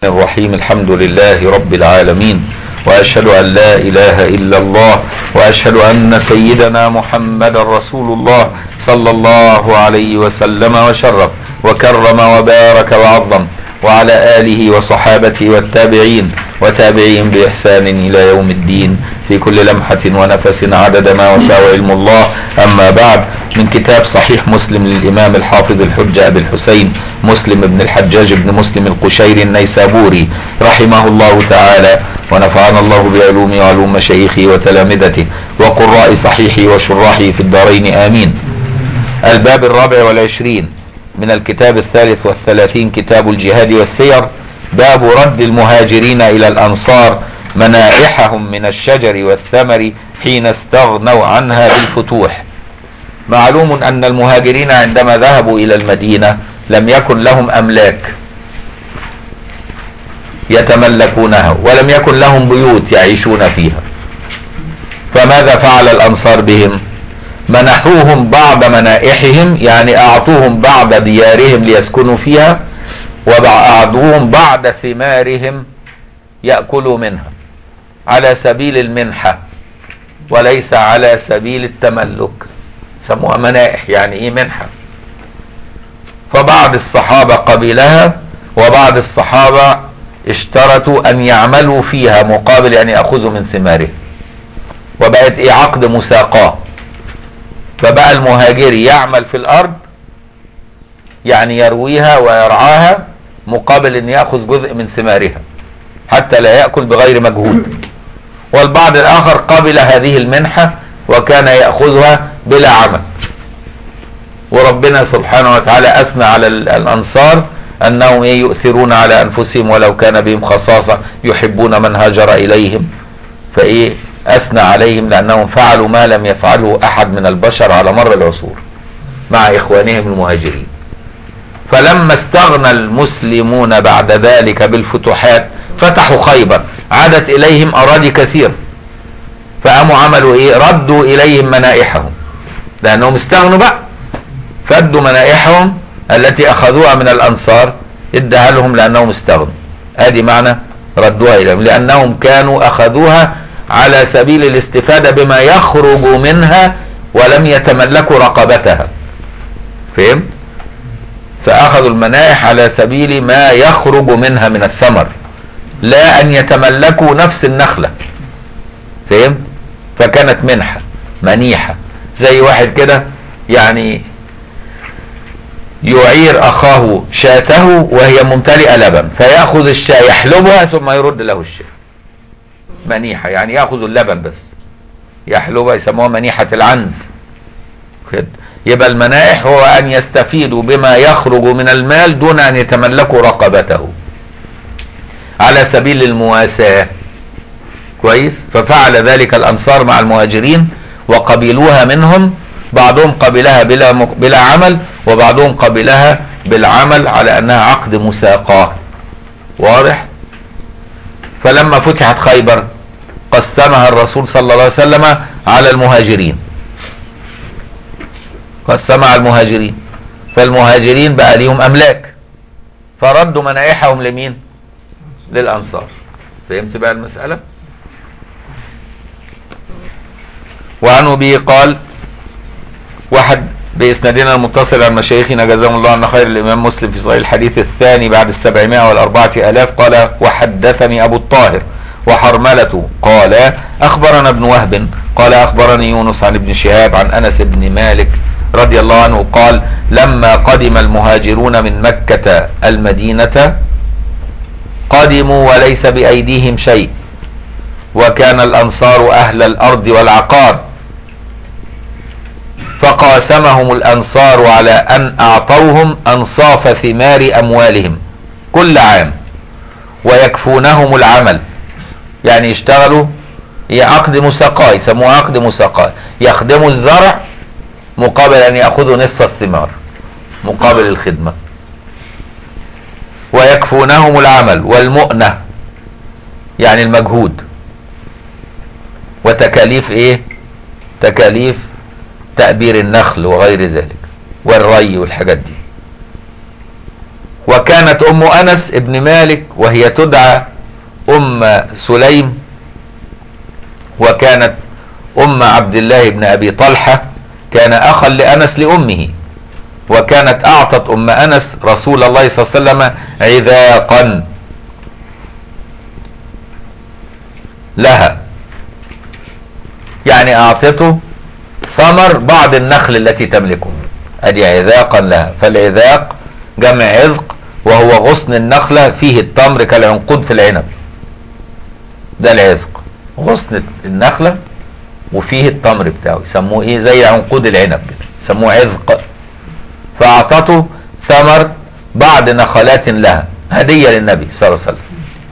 الرحيم الحمد لله رب العالمين واشهد ان لا اله الا الله واشهد ان سيدنا محمد رسول الله صلى الله عليه وسلم وشرف وكرم وبارك وعظم وعلى اله وصحابته والتابعين وتابعين باحسان الى يوم الدين في كل لمحه ونفس عدد ما وسع علم الله اما بعد من كتاب صحيح مسلم للامام الحافظ الحجه ابي الحسين مسلم بن الحجاج بن مسلم القشيري النيسابوري رحمه الله تعالى ونفعنا الله بعلومه وعلوم مشايخه وتلامذته وقراء صحيحه وشراحه في الدارين امين الباب الرابع والعشرين من الكتاب الثالث والثلاثين كتاب الجهاد والسير باب رد المهاجرين الى الانصار منائحهم من الشجر والثمر حين استغنوا عنها بالفتوح معلوم ان المهاجرين عندما ذهبوا الى المدينه لم يكن لهم املاك يتملكونها ولم يكن لهم بيوت يعيشون فيها فماذا فعل الانصار بهم منحوهم بعض منائحهم يعني اعطوهم بعض ديارهم ليسكنوا فيها واعطوهم بعض ثمارهم ياكلوا منها على سبيل المنحه وليس على سبيل التملك سموها منائح يعني ايه منحه فبعض الصحابه قبلها وبعض الصحابه اشترطوا ان يعملوا فيها مقابل ان ياخذوا من ثمارها وبقت ايه عقد مساقاه فبقى المهاجر يعمل في الارض يعني يرويها ويرعاها مقابل ان ياخذ جزء من ثمارها حتى لا ياكل بغير مجهود والبعض الاخر قبل هذه المنحه وكان ياخذها بلا عمل وربنا سبحانه وتعالى اثنى على الانصار انهم يؤثرون على انفسهم ولو كان بهم خصاصه يحبون من هاجر اليهم فايه اثنى عليهم لانهم فعلوا ما لم يفعله احد من البشر على مر العصور مع اخوانهم المهاجرين فلما استغنى المسلمون بعد ذلك بالفتوحات فتحوا خيبر عادت اليهم اراضي كثيره فقاموا عملوا ايه ردوا اليهم منائحهم لانهم استغنوا بقى فدوا منائحهم التي اخذوها من الانصار ادها لهم لانهم استغنوا ادي معنى ردوها اليهم لانهم كانوا اخذوها على سبيل الاستفاده بما يخرج منها ولم يتملكوا رقبتها فهمت فاخذوا المنائح على سبيل ما يخرج منها من الثمر لا ان يتملكوا نفس النخله فهمت فكانت منحه منيحه زي واحد كده يعني يعير اخاه شاته وهي ممتلئه لبن فياخذ الشاة يحلبها ثم يرد له الشاة منيحه يعني ياخذ اللبن بس يحلبها يسموها منيحه العنز كده يبقى المنائح هو ان يستفيدوا بما يخرج من المال دون ان يتملكوا رقبته على سبيل المواساه كويس ففعل ذلك الانصار مع المهاجرين وقبلوها منهم بعضهم قبلها بلا بلا عمل وبعضهم قبلها بالعمل على انها عقد مساقاه واضح فلما فتحت خيبر قسمها الرسول صلى الله عليه وسلم على المهاجرين قسمها على المهاجرين فالمهاجرين بقى ليهم املاك فردوا منائحهم لمين للانصار فهمت بقى المساله وعن ابي قال واحد بإسنادنا المتصل عن مشايخنا جزاهم الله عنا خير الإمام مسلم في صحيح الحديث الثاني بعد السبعمائة والأربعة آلاف قال وحدثني أبو الطاهر وحرملة قال أخبرنا ابن وهب قال أخبرني يونس عن ابن شهاب عن أنس بن مالك رضي الله عنه قال لما قدم المهاجرون من مكة المدينة قدموا وليس بأيديهم شيء وكان الأنصار أهل الأرض والعقار فقاسمهم الانصار على ان اعطوهم انصاف ثمار اموالهم كل عام ويكفونهم العمل يعني يشتغلوا عقد مساقاه يسموه عقد مساقاه يخدموا الزرع مقابل ان ياخذوا نصف الثمار مقابل الخدمه ويكفونهم العمل والمؤنه يعني المجهود وتكاليف ايه تكاليف تأبير النخل وغير ذلك والري والحاجات دي وكانت ام انس ابن مالك وهي تدعى ام سليم وكانت ام عبد الله بن ابي طلحه كان اخا لانس لامه وكانت اعطت ام انس رسول الله صلى الله عليه وسلم عذاقا لها يعني اعطته ثمر بعض النخل التي تملكه ادي عذاقا لها فالعذاق جمع عذق وهو غصن النخلة فيه التمر كالعنقود في العنب ده العذق غصن النخلة وفيه التمر بتاعه يسموه ايه زي عنقود العنب كده يسموه عذق فاعطته ثمر بعض نخلات لها هدية للنبي صلى الله عليه وسلم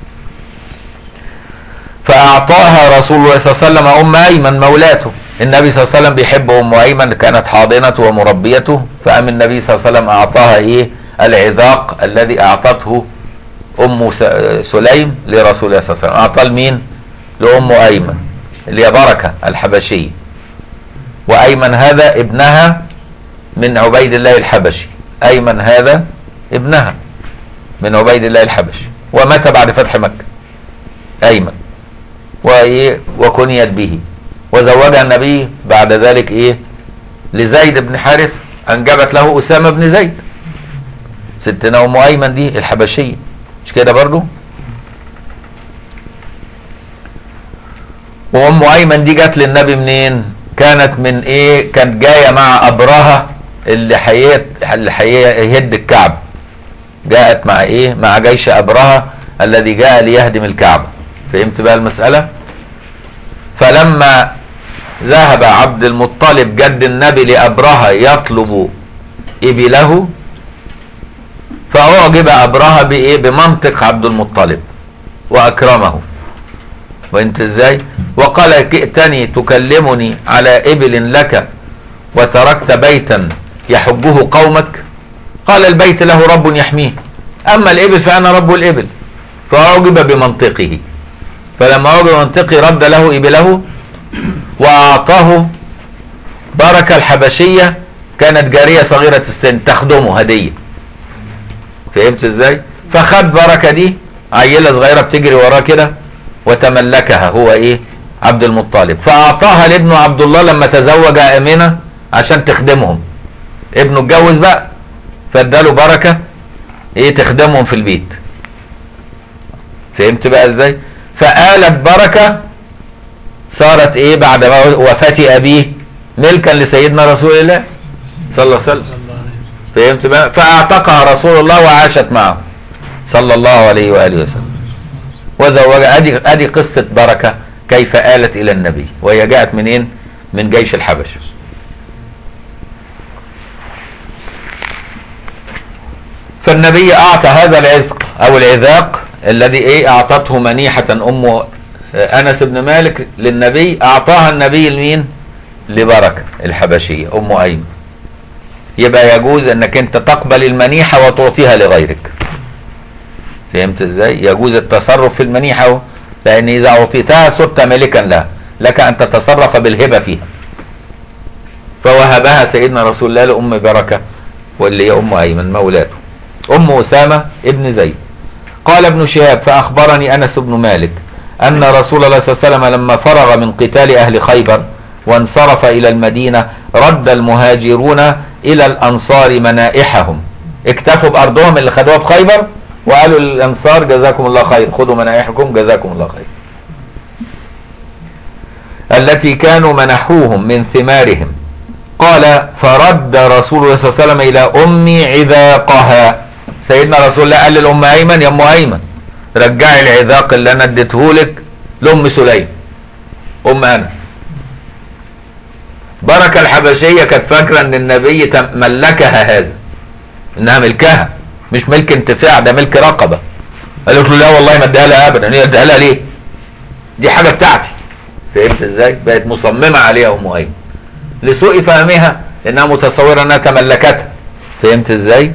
فأعطاها رسول الله صلى الله عليه وسلم أم أيمن مولاته النبي صلى الله عليه وسلم بيحب أم أيمن كانت حاضنته ومربيته فأم النبي صلى الله عليه وسلم أعطاها إيه العذاق الذي أعطته أم سليم لرسول الله صلى الله عليه وسلم أعطاه لمين لأم أيمن اللي هي بركة الحبشية وأيمن هذا ابنها من عبيد الله الحبشي أيمن هذا ابنها من عبيد الله الحبشي ومات بعد فتح مكة أيمن وإيه وكنيت به وزوجها النبي بعد ذلك إيه لزيد بن حارث أنجبت له أسامة بن زيد ستنا أم أيمن دي الحبشية مش كده برضو وأم أيمن دي جت للنبي منين كانت من إيه كانت جاية مع أبرهة اللي حيات اللي هيهد الكعب جاءت مع إيه مع جيش أبرهة الذي جاء ليهدم الكعبة فهمت بقى المسألة فلما ذهب عبد المطلب جد النبي لأبرهة يطلب إبله فأعجب أبرهة بإيه بمنطق عبد المطلب وأكرمه وانت ازاي وقال جئتني تكلمني على إبل لك وتركت بيتا يحبه قومك قال البيت له رب يحميه أما الإبل فأنا رب الإبل فأعجب بمنطقه فلما أعجب بمنطقه رد له إبله وأعطاه بركة الحبشية كانت جارية صغيرة السن تخدمه هدية فهمت ازاي فخد بركة دي عيلة صغيرة بتجري وراه كده وتملكها هو ايه عبد المطلب فاعطاها لابنه عبد الله لما تزوج امنه عشان تخدمهم ابنه اتجوز بقى فاداله بركه ايه تخدمهم في البيت فهمت بقى ازاي فآلت بركه صارت ايه بعد وفاة ابيه ملكا لسيدنا رسول الله صلى الله عليه وسلم فهمت بقى فاعتقها رسول الله وعاشت معه صلى الله عليه واله وسلم وزوج ادي ادي قصه بركه كيف آلت الى النبي وهي جاءت منين من جيش الحبش فالنبي اعطى هذا العذق او العذاق الذي ايه اعطته منيحه ام انس بن مالك للنبي اعطاها النبي لمين لبركه الحبشيه ام ايمن يبقى يجوز انك انت تقبل المنيحه وتعطيها لغيرك فهمت ازاي يجوز التصرف في المنيحه لان اذا اعطيتها صرت مالكا لها لك ان تتصرف بالهبه فيها فوهبها سيدنا رسول الله لام بركه واللي هي ام ايمن مولاته ام اسامه ابن زيد قال ابن شهاب فاخبرني انس بن مالك ان رسول الله صلى الله عليه وسلم لما فرغ من قتال اهل خيبر وانصرف الى المدينه رد المهاجرون الى الانصار منائحهم اكتفوا بارضهم اللي خدوها في خيبر وقالوا للانصار جزاكم الله خير خذوا منائحكم جزاكم الله خير التي كانوا منحوهم من ثمارهم قال فرد رسول الله صلى الله عليه وسلم الى امي عذاقها سيدنا رسول الله قال للام ايمن يا ام ايمن رجعي العذاق اللي انا اديته لك لام سليم ام انس بركه الحبشيه كانت فاكره ان النبي ملكها هذا انها ملكها مش ملك انتفاع ده ملك رقبه قالت له لا والله ما اديها لها ابدا هي اديها لها ليه؟ دي حاجه بتاعتي فهمت ازاي؟ بقت مصممه عليها ام ايمن لسوء فهمها انها متصوره انها تملكتها فهمت ازاي؟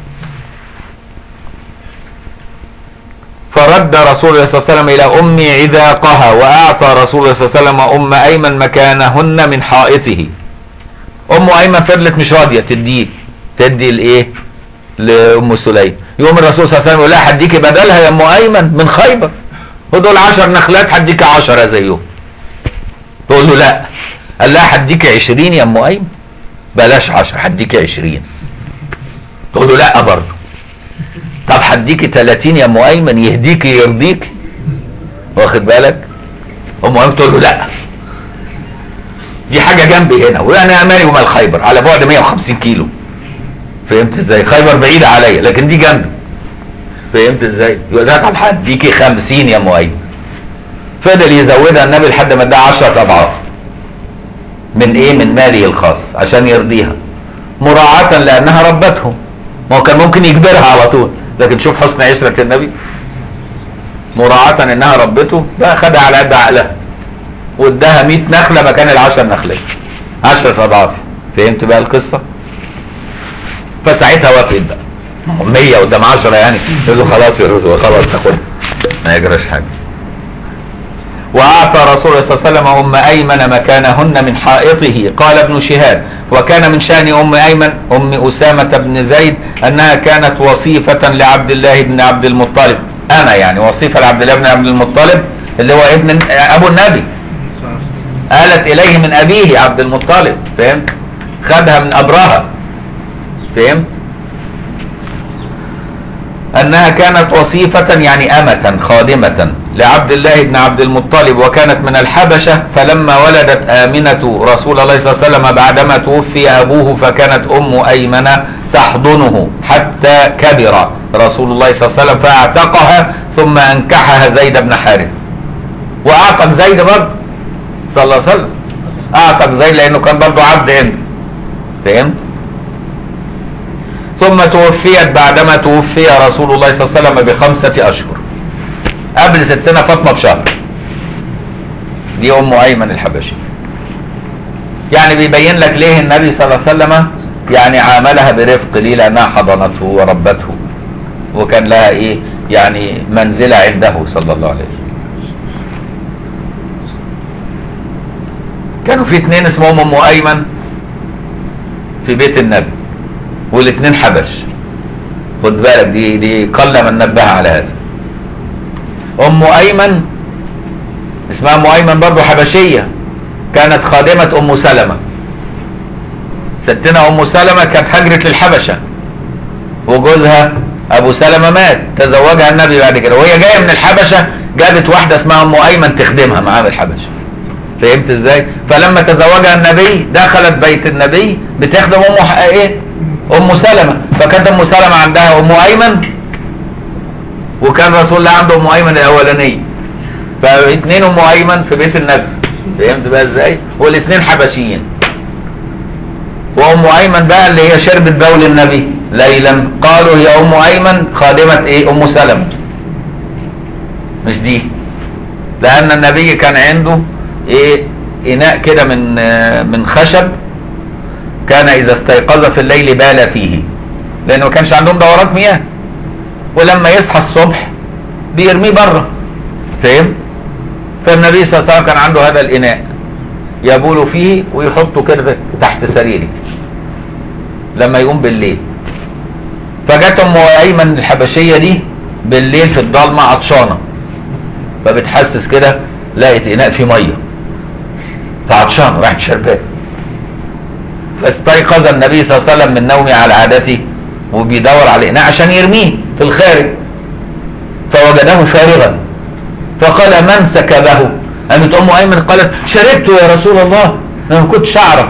فرد رسول الله صلى الله عليه وسلم الى امي عذاقها واعطى رسول الله صلى الله عليه وسلم ام ايمن مكانهن من حائطه ام ايمن فضلت مش راضيه تديه تدي الايه لام سليم يقوم الرسول صلى الله عليه وسلم يقول لها هديكي بدلها يا ام ايمن من خيبر ودول 10 نخلات هديكي 10 زيهم تقول له لا قال لها هديكي 20 يا ام ايمن بلاش 10 هديكي 20 تقول له لا برضه طب هديكي 30 يا ام ايمن يهديكي يرضيكي واخد بالك ام ايمن تقول له لا دي حاجه جنبي هنا وانا مالي ومال خيبر على بعد 150 كيلو فهمت ازاي خيبر بعيده عليا لكن دي جنبي فهمت ازاي يقول لها طب هديكي 50 يا ام ايمن فضل يزودها النبي لحد ما اداها 10 اضعاف من ايه من ماله الخاص عشان يرضيها مراعاة لانها ربته ما هو كان ممكن يجبرها على طول لكن شوف حسن عشرة النبي مراعاة انها ربته بقى خدها على قد عقلها واداها 100 نخلة مكان العشر نخلات 10 اضعاف فهمت بقى القصة فساعتها وافقت بقى 100 قدام 10 يعني يقول له خلاص يا رسول خلاص تاخدها ما يجراش حاجه واعطى رسول الله صلى الله عليه وسلم ام ايمن مكانهن من حائطه قال ابن شهاب وكان من شان ام ايمن ام اسامه بن زيد انها كانت وصيفه لعبد الله بن عبد المطلب انا يعني وصيفه لعبد الله بن عبد المطلب اللي هو ابن ابو النبي آلت اليه من ابيه عبد المطلب فهمت خدها من ابرهه فهمت انها كانت وصيفة يعني امة خادمة لعبد الله بن عبد المطلب وكانت من الحبشة فلما ولدت آمنة رسول الله صلى الله عليه وسلم بعدما توفي ابوه فكانت ام ايمن تحضنه حتى كبر رسول الله صلى الله عليه وسلم فاعتقها ثم انكحها زيد بن حارث واعتق زيد برضه صلى الله عليه وسلم اعتق زيد لانه كان برضه عبد عنده فهمت ثم توفيت بعدما توفي رسول الله صلى الله عليه وسلم بخمسة أشهر قبل ستنا فاطمة بشهر دي أم أيمن الحبشي يعني بيبين لك ليه النبي صلى الله عليه وسلم يعني عاملها برفق ليه لأنها حضنته وربته وكان لها إيه يعني منزلة عنده صلى الله عليه وسلم كانوا في اتنين اسمهم أم أيمن في بيت النبي والاثنين حبش خد بالك دي دي قل من نبه على هذا ام ايمن اسمها ام ايمن برضه حبشيه كانت خادمه ام سلمه ستنا ام سلمه كانت هجرت للحبشه وجوزها ابو سلمه مات تزوجها النبي بعد كده وهي جايه من الحبشه جابت واحده اسمها ام ايمن تخدمها معاه بالحبشه فهمت ازاي فلما تزوجها النبي دخلت بيت النبي بتخدم امه ايه ام سلمة فكانت ام سلمة عندها ام ايمن وكان رسول الله عنده ام ايمن الاولانية فاثنين ام ايمن في بيت النبي فهمت بقى ازاي والاثنين حبشيين وام ايمن بقى اللي هي شربت بول النبي ليلا قالوا هي ام ايمن خادمة ايه ام سلمة مش دي لان النبي كان عنده ايه اناء كده من من خشب كان اذا استيقظ في الليل بال فيه لانه ما كانش عندهم دورات مياه ولما يصحى الصبح بيرميه بره فهم فالنبي صلى الله عليه وسلم كان عنده هذا الاناء يبول فيه ويحطه كده تحت سريره لما يقوم بالليل فجت ام ايمن الحبشيه دي بالليل في الضلمه عطشانه فبتحسس كده لقت اناء فيه ميه فعطشان راحت شربان فاستيقظ النبي صلى الله عليه وسلم من نومه على عادته وبيدور على الاناء عشان يرميه في الخارج فوجده فارغا فقال من سكبه قامت ام ايمن قالت شربته يا رسول الله انا ما كنتش اعرف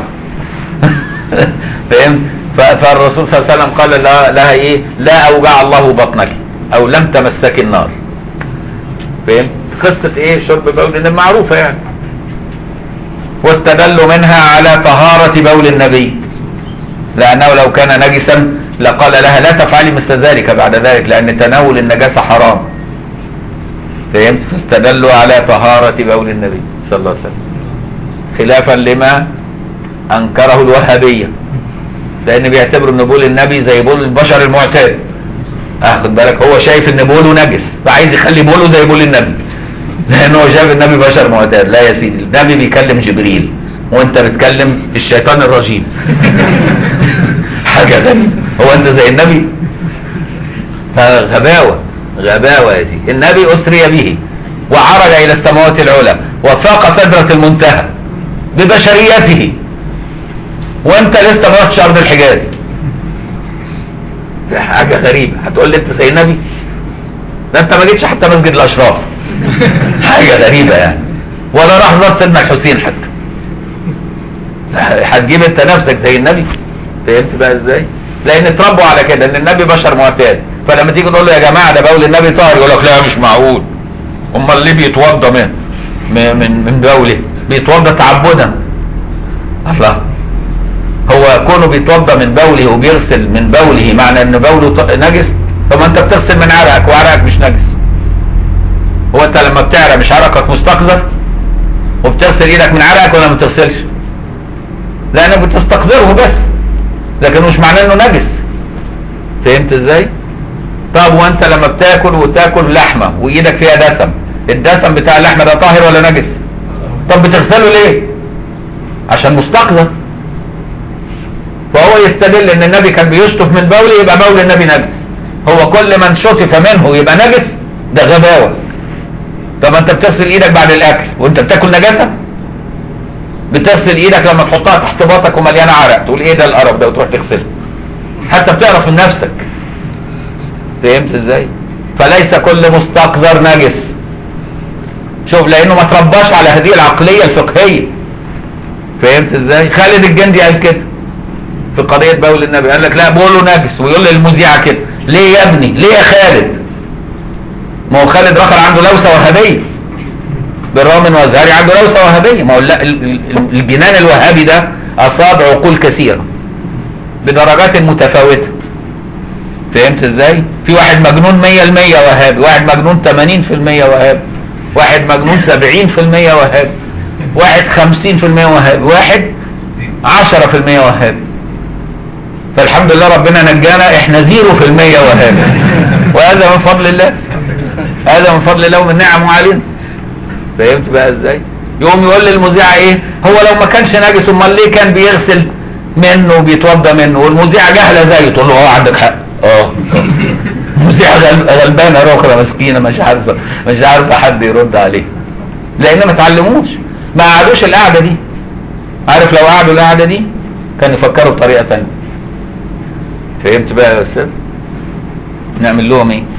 فهمت فالرسول صلى الله عليه وسلم قال لها, لها ايه لا اوجع الله بطنك او لم تمسك النار فهمت قصه ايه شرب بول معروفه يعني واستدلوا منها على طهارة بول النبي لأنه لو كان نجسا لقال لها لا تفعلي مثل ذلك بعد ذلك لأن تناول النجاسة حرام فهمت فاستدلوا على طهارة بول النبي صلى الله عليه وسلم خلافا لما أنكره الوهابية لأن بيعتبروا أن بول النبي زي بول البشر المعتاد أخد بالك هو شايف أن بوله نجس فعايز يخلي بوله زي بول النبي لانه شاف النبي بشر معتاد لا يا سيدي النبي بيكلم جبريل وانت بتكلم الشيطان الرجيم حاجه غريبه هو انت زي النبي فغباوة غباوة يا سيدي النبي أسري به وعرج إلى السماوات العلى وفاق سدرة المنتهى ببشريته وانت لسه ما رحتش ارض الحجاز ده حاجه غريبه هتقول لي انت زي النبي ده انت ما جيتش حتى مسجد الاشراف حاجه غريبه يعني ولا راح زار سيدنا الحسين حتى هتجيب انت نفسك زي النبي فهمت بقى ازاي لان اتربوا على كده ان النبي بشر معتاد فلما تيجي تقول له يا جماعه ده بول النبي طاهر يقول لك لا مش معقول امال ليه بيتوضى من من من بوله بيتوضى تعبدا الله هو كونه بيتوضى من بوله وبيغسل من بوله معنى ان بوله نجس طب ما انت بتغسل من عرقك وعرقك مش نجس هو انت لما بتعرق مش عرقك مستقذر وبتغسل ايدك من عرقك ولا ما بتغسلش لانك بتستقذره بس لكن مش معناه انه نجس فهمت ازاي طب وانت لما بتاكل وتاكل لحمه وايدك فيها دسم الدسم بتاع اللحمه ده طاهر ولا نجس طب بتغسله ليه عشان مستقذر فهو يستدل ان النبي كان بيشطف من بوله يبقى بول النبي نجس هو كل من شطف منه يبقى نجس ده غباوه طب انت بتغسل ايدك بعد الاكل وانت بتاكل نجاسه بتغسل ايدك لما تحطها تحت باطك ومليانه عرق تقول ايه ده القرف ده وتروح تغسلها حتى بتعرف من نفسك فهمت ازاي فليس كل مستقذر نجس شوف لانه ما ترباش على هذه العقليه الفقهيه فهمت ازاي خالد الجندي قال كده في قضيه بول النبي قال لك لا بوله نجس ويقول للمذيعه كده ليه يا ابني ليه يا خالد ما هو خالد رخر عنده لوسه وهابيه بالرغم انه ازهري عنده لوسه وهابيه ما هو الجنان الوهابي ده اصاب عقول كثيره بدرجات متفاوته فهمت ازاي في واحد مجنون 100% وهابي واحد مجنون 80% وهابي واحد مجنون 70% وهابي واحد 50% وهابي واحد 10% وهابي فالحمد لله ربنا نجانا احنا 0% وهابي وهذا من فضل الله هذا من فضل الله ومن نعمه علينا فهمت بقى ازاي يقوم يقول للمذيعه ايه هو لو ما كانش ناجس امال ليه كان بيغسل منه وبيتوضى منه والمذيعه جاهله زيه تقول له اه عندك حق اه مذيعه غلبانه رخرة مسكينه مش عارفه مش عارفه حد يرد عليه لان ما اتعلموش ما قعدوش القعده دي عارف لو قعدوا القعده دي كانوا يفكروا بطريقه ثانيه فهمت بقى يا استاذ نعمل لهم ايه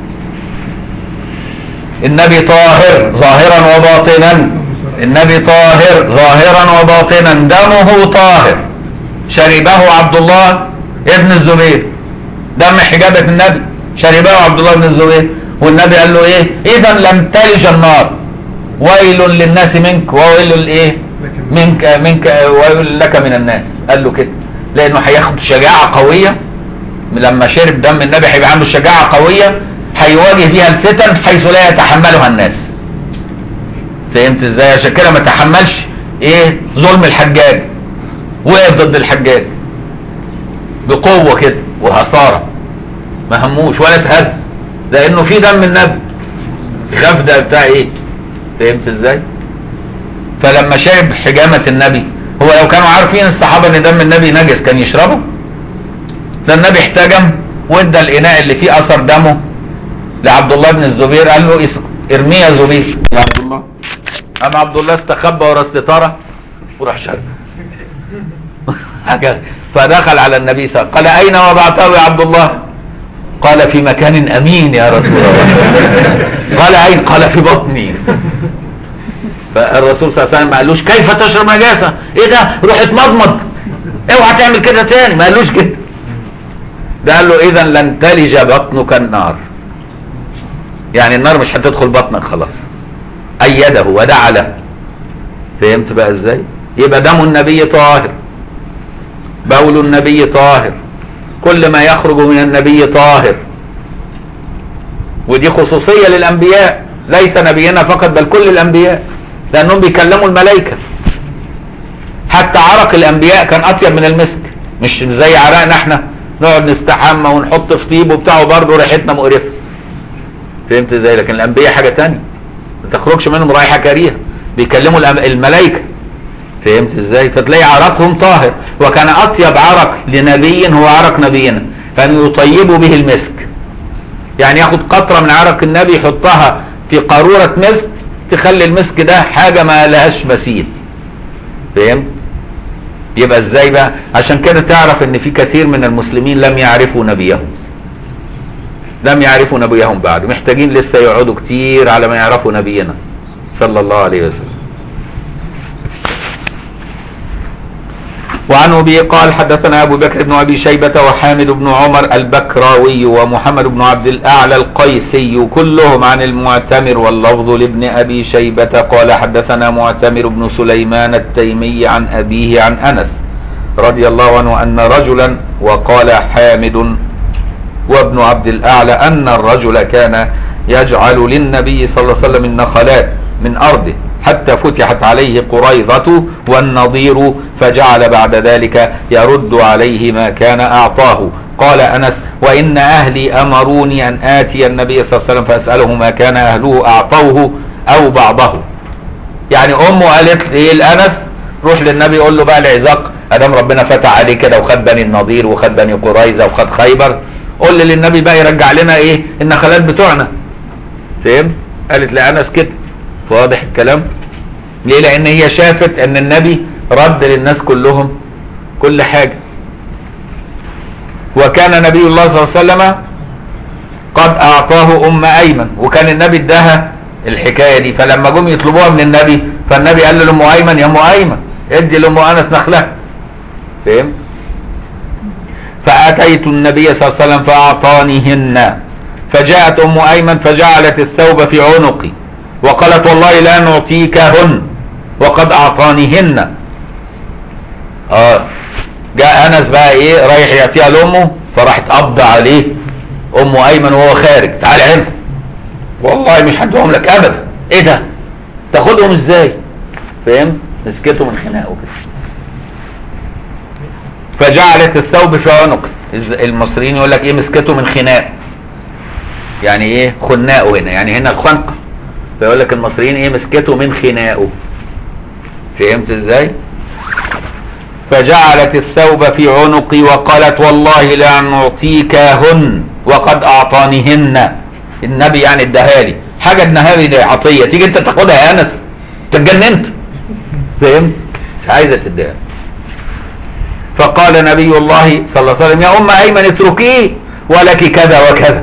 النبي طاهر ظاهرا وباطنا النبي طاهر ظاهرا وباطنا دمه طاهر شربه عبد الله ابن الزبير دم حجابة النبي شربه عبد الله بن الزبير والنبي قال له ايه اذا لم تلج النار ويل للناس منك وويل لايه منك منك ويل لك من الناس قال له كده لانه هياخد شجاعه قويه لما شرب دم النبي هيبقى عنده شجاعه قويه هيواجه بيها الفتن حيث لا يتحملها الناس فهمت ازاي عشان كده ما تحملش ايه ظلم الحجاج وقف ضد الحجاج بقوه كده وهصاره ما هموش ولا اتهز لانه في دم النبي خاف ده بتاع ايه فهمت ازاي فلما شرب حجامه النبي هو لو كانوا عارفين الصحابه ان دم النبي نجس كان يشربه ده النبي احتجم وادى الاناء اللي فيه اثر دمه لعبد الله بن الزبير قال له ارميه يا زبير يا عبد الله قام عبد الله استخبى ورا الستاره وراح شرب حاجه فدخل على النبي صلى الله عليه وسلم قال اين وضعته يا عبد الله قال في مكان امين يا رسول الله قال اين قال في بطني فالرسول صلى الله عليه وسلم ما قالوش كيف تشرب نجاسه ايه ده روح اتمضمض اوعى تعمل كده تاني ما قالوش كده ده قال له اذا لن تلج بطنك النار يعني النار مش هتدخل بطنك خلاص ايده ودعا له فهمت بقى ازاي يبقى دم النبي طاهر بول النبي طاهر كل ما يخرج من النبي طاهر ودي خصوصيه للانبياء ليس نبينا فقط بل كل الانبياء لانهم بيكلموا الملائكه حتى عرق الانبياء كان اطيب من المسك مش زي عرقنا احنا نقعد نستحمى ونحط في طيب وبتاع وبرضه ريحتنا مقرفه فهمت ازاي لكن الانبياء حاجه تانية ما تخرجش منهم رائحه كريهه بيكلموا الملائكه فهمت ازاي فتلاقي عرقهم طاهر وكان اطيب عرق لنبي هو عرق نبينا كانوا يطيبوا به المسك يعني ياخد قطرة من عرق النبي يحطها في قارورة مسك تخلي المسك ده حاجة ما لهاش مثيل فهمت يبقى ازاي بقى عشان كده تعرف ان في كثير من المسلمين لم يعرفوا نبيهم لم يعرفوا نبيهم بعد محتاجين لسه يقعدوا كتير على ما يعرفوا نبينا صلى الله عليه وسلم وعن ابي قال حدثنا ابو بكر بن ابي شيبه وحامد بن عمر البكراوي ومحمد بن عبد الاعلى القيسي كلهم عن المعتمر واللفظ لابن ابي شيبه قال حدثنا معتمر بن سليمان التيمي عن ابيه عن انس رضي الله عنه ان رجلا وقال حامد وابن عبد الاعلى ان الرجل كان يجعل للنبي صلى الله عليه وسلم النخلات من ارضه حتى فتحت عليه قريظة والنظير فجعل بعد ذلك يرد عليه ما كان أعطاه قال أنس وإن أهلي أمروني أن آتي النبي صلى الله عليه وسلم فأسأله ما كان أهله أعطوه أو بعضه يعني أمه قالت لي الأنس روح للنبي قول له بقى العزاق أدام ربنا فتح عليه كده وخد بني النضير وخد بني قريظة وخد خيبر قول لي للنبي بقى يرجع لنا إيه النخلات بتوعنا فهمت قالت لأنس كده واضح الكلام ليه لان هي شافت ان النبي رد للناس كلهم كل حاجة وكان نبي الله صلى الله عليه وسلم قد اعطاه ام ايمن وكان النبي اداها الحكاية دي فلما جم يطلبوها من النبي فالنبي قال لام ايمن يا ام ايمن ادي لام انس نخلها فهم فاتيت النبي صلى الله عليه وسلم فاعطانيهن فجاءت ام ايمن فجعلت الثوب في عنقي وقالت والله لا نعطيكهن وقد اعطانيهن اه جاء انس بقى ايه رايح يعطيها لامه فراحت قبض عليه ام ايمن وهو خارج تعال هنا والله مش هديهم لك ابدا ايه ده تاخدهم ازاي فاهم مسكته من خناقه كده فجعلت الثوب في عنقه المصريين يقول لك ايه مسكته من خناقه يعني ايه خناقه هنا يعني هنا الخنقه فيقول لك المصريين ايه مسكته من خناقه فهمت ازاي فجعلت الثوب في عنقي وقالت والله لا نعطيكهن وقد اعطانيهن النبي يعني اداها لي حاجه اداها لي دي عطيه تيجي انت تاخدها يا انس انت اتجننت فهمت مش عايزه تديها فقال نبي الله صلى الله عليه وسلم يا ام ايمن اتركيه ولك كذا وكذا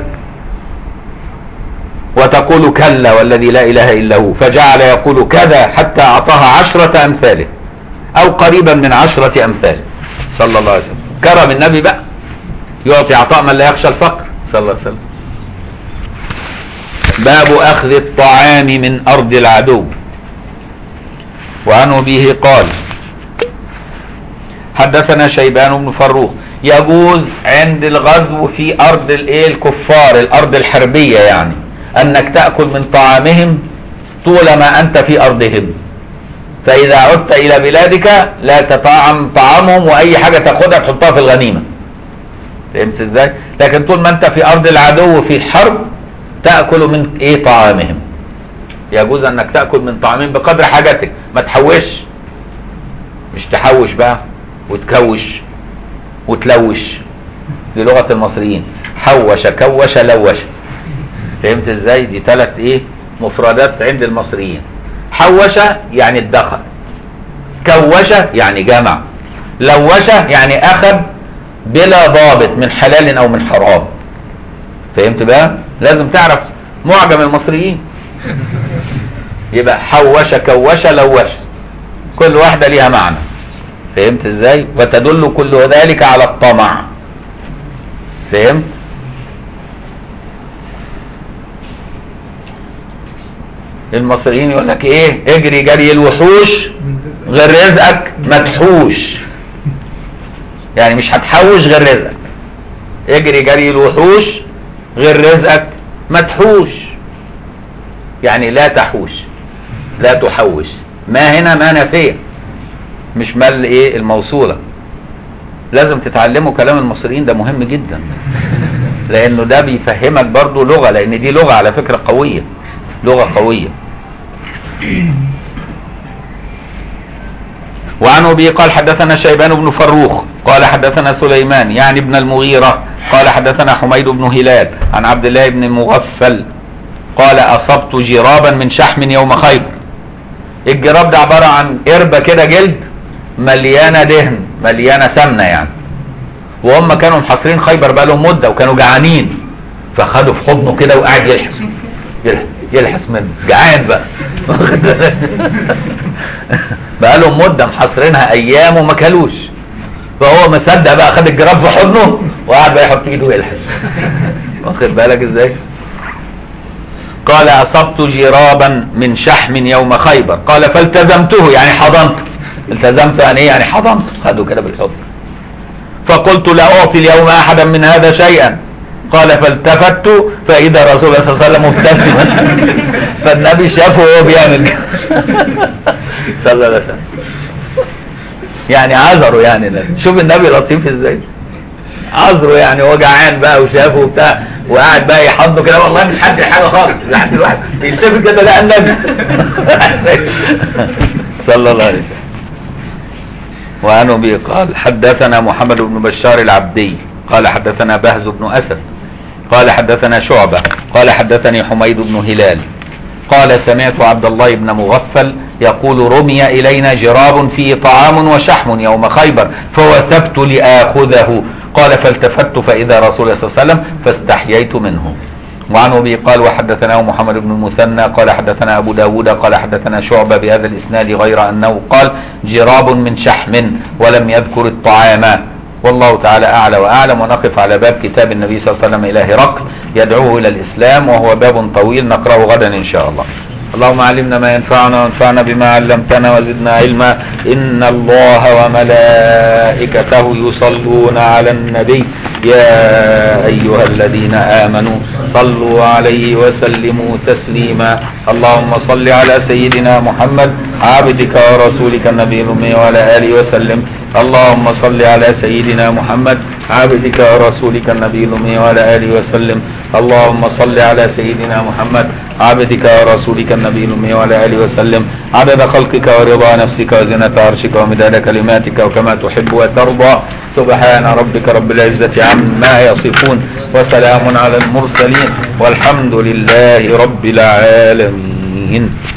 وتقول كلا والذي لا اله الا هو فجعل يقول كذا حتى اعطاها عشرة امثاله او قريبا من عشرة امثاله صلى الله عليه وسلم كرم النبي بقى يعطي عطاء من لا يخشى الفقر صلى الله عليه وسلم باب اخذ الطعام من ارض العدو وعن به قال حدثنا شيبان بن فروخ يجوز عند الغزو في ارض الايه الكفار الارض الحربيه يعني انك تاكل من طعامهم طولما انت في ارضهم فاذا عدت الى بلادك لا تطعم طعامهم واي حاجه تاخدها تحطها في الغنيمه فهمت ازاي لكن طول ما انت في ارض العدو في حرب تاكل من ايه طعامهم يجوز انك تاكل من طعامهم بقدر حاجتك ما تحوش مش تحوش بقى وتكوش وتلوش دي لغه المصريين حوش كوش لوش فهمت ازاي دي ثلاث ايه مفردات عند المصريين حوشة يعني ادخر كوشة يعني جمع لوشة يعني اخذ بلا ضابط من حلال او من حرام فهمت بقى لازم تعرف معجم المصريين يبقى حوشة كوشة لوشة كل واحدة ليها معنى فهمت ازاي وتدل كل ذلك على الطمع فهمت المصريين يقول لك ايه اجري جري الوحوش غير رزقك مدحوش يعني مش هتحوش غير رزقك اجري جري الوحوش غير رزقك مدحوش يعني لا تحوش لا تحوش ما هنا ما نافيه مش مال ايه الموصوله لازم تتعلموا كلام المصريين ده مهم جدا لانه ده بيفهمك برضو لغه لان دي لغه على فكره قويه لغه قويه وعن ابي قال حدثنا شيبان بن فروخ قال حدثنا سليمان يعني ابن المغيره قال حدثنا حميد بن هلال عن عبد الله بن مغفل قال اصبت جرابا من شحم يوم خيبر الجراب ده عباره عن قربه كده جلد مليانه دهن مليانه سمنه يعني وهم كانوا محاصرين خيبر بقى لهم مده وكانوا جعانين فخدوا في حضنه كده وقاعد يلحس يلحس, يلحس منه جعان بقى بقى لهم مده محاصرينها ايام وما كلوش فهو ما صدق بقى خد الجراب في حضنه وقعد بقى يحط ايده ويلحس واخد بالك ازاي قال اصبت جرابا من شحم يوم خيبر قال فالتزمته يعني حضنته التزمته يعني ايه يعني حضنته خدوا كده بالحضن فقلت لا اعطي اليوم احدا من هذا شيئا قال فالتفت فاذا رسول الله صلى الله عليه وسلم مبتسما فالنبي شافه وهو بيعمل كده صلى الله عليه وسلم يعني عذره يعني ده. شوف النبي لطيف ازاي عذره يعني هو جعان بقى وشافه وبتاع وقاعد بقى يحضنه كده والله مش حد حاجه خالص لحد الواحد يلتفت كده لقى النبي صلى الله عليه وسلم وعن ابي قال حدثنا محمد بن بشار العبدي قال حدثنا بهز بن اسد قال حدثنا شعبه قال حدثني حميد بن هلال قال سمعت عبد الله بن مغفل يقول رمي الينا جراب فيه طعام وشحم يوم خيبر فوثبت لاخذه قال فالتفت فاذا رسول الله صلى الله عليه وسلم فاستحييت منه وعن ابي قال وحدثناه محمد بن المثنى قال حدثنا ابو داود قال حدثنا شعبه بهذا الاسناد غير انه قال جراب من شحم ولم يذكر الطعام والله تعالى اعلى واعلم ونقف على باب كتاب النبي صلى الله عليه وسلم الى هرقل يدعوه الى الاسلام وهو باب طويل نقراه غدا ان شاء الله اللهم علمنا ما ينفعنا وانفعنا بما علمتنا وزدنا علما ان الله وملائكته يصلون على النبي يا ايها الذين امنوا صلوا عليه وسلموا تسليما اللهم صل على سيدنا محمد عبدك ورسولك النبي الامي وعلى اله وسلم اللهم صل على سيدنا محمد عبدك ورسولك النبي الامي وعلى اله وسلم اللهم صل على سيدنا محمد عبدك ورسولك النبي الامي وعلى اله وسلم عدد خلقك ورضا نفسك وزنة عرشك ومداد كلماتك وكما تحب وترضى سبحان ربك رب العزة عما يصفون وسلام على المرسلين والحمد لله رب العالمين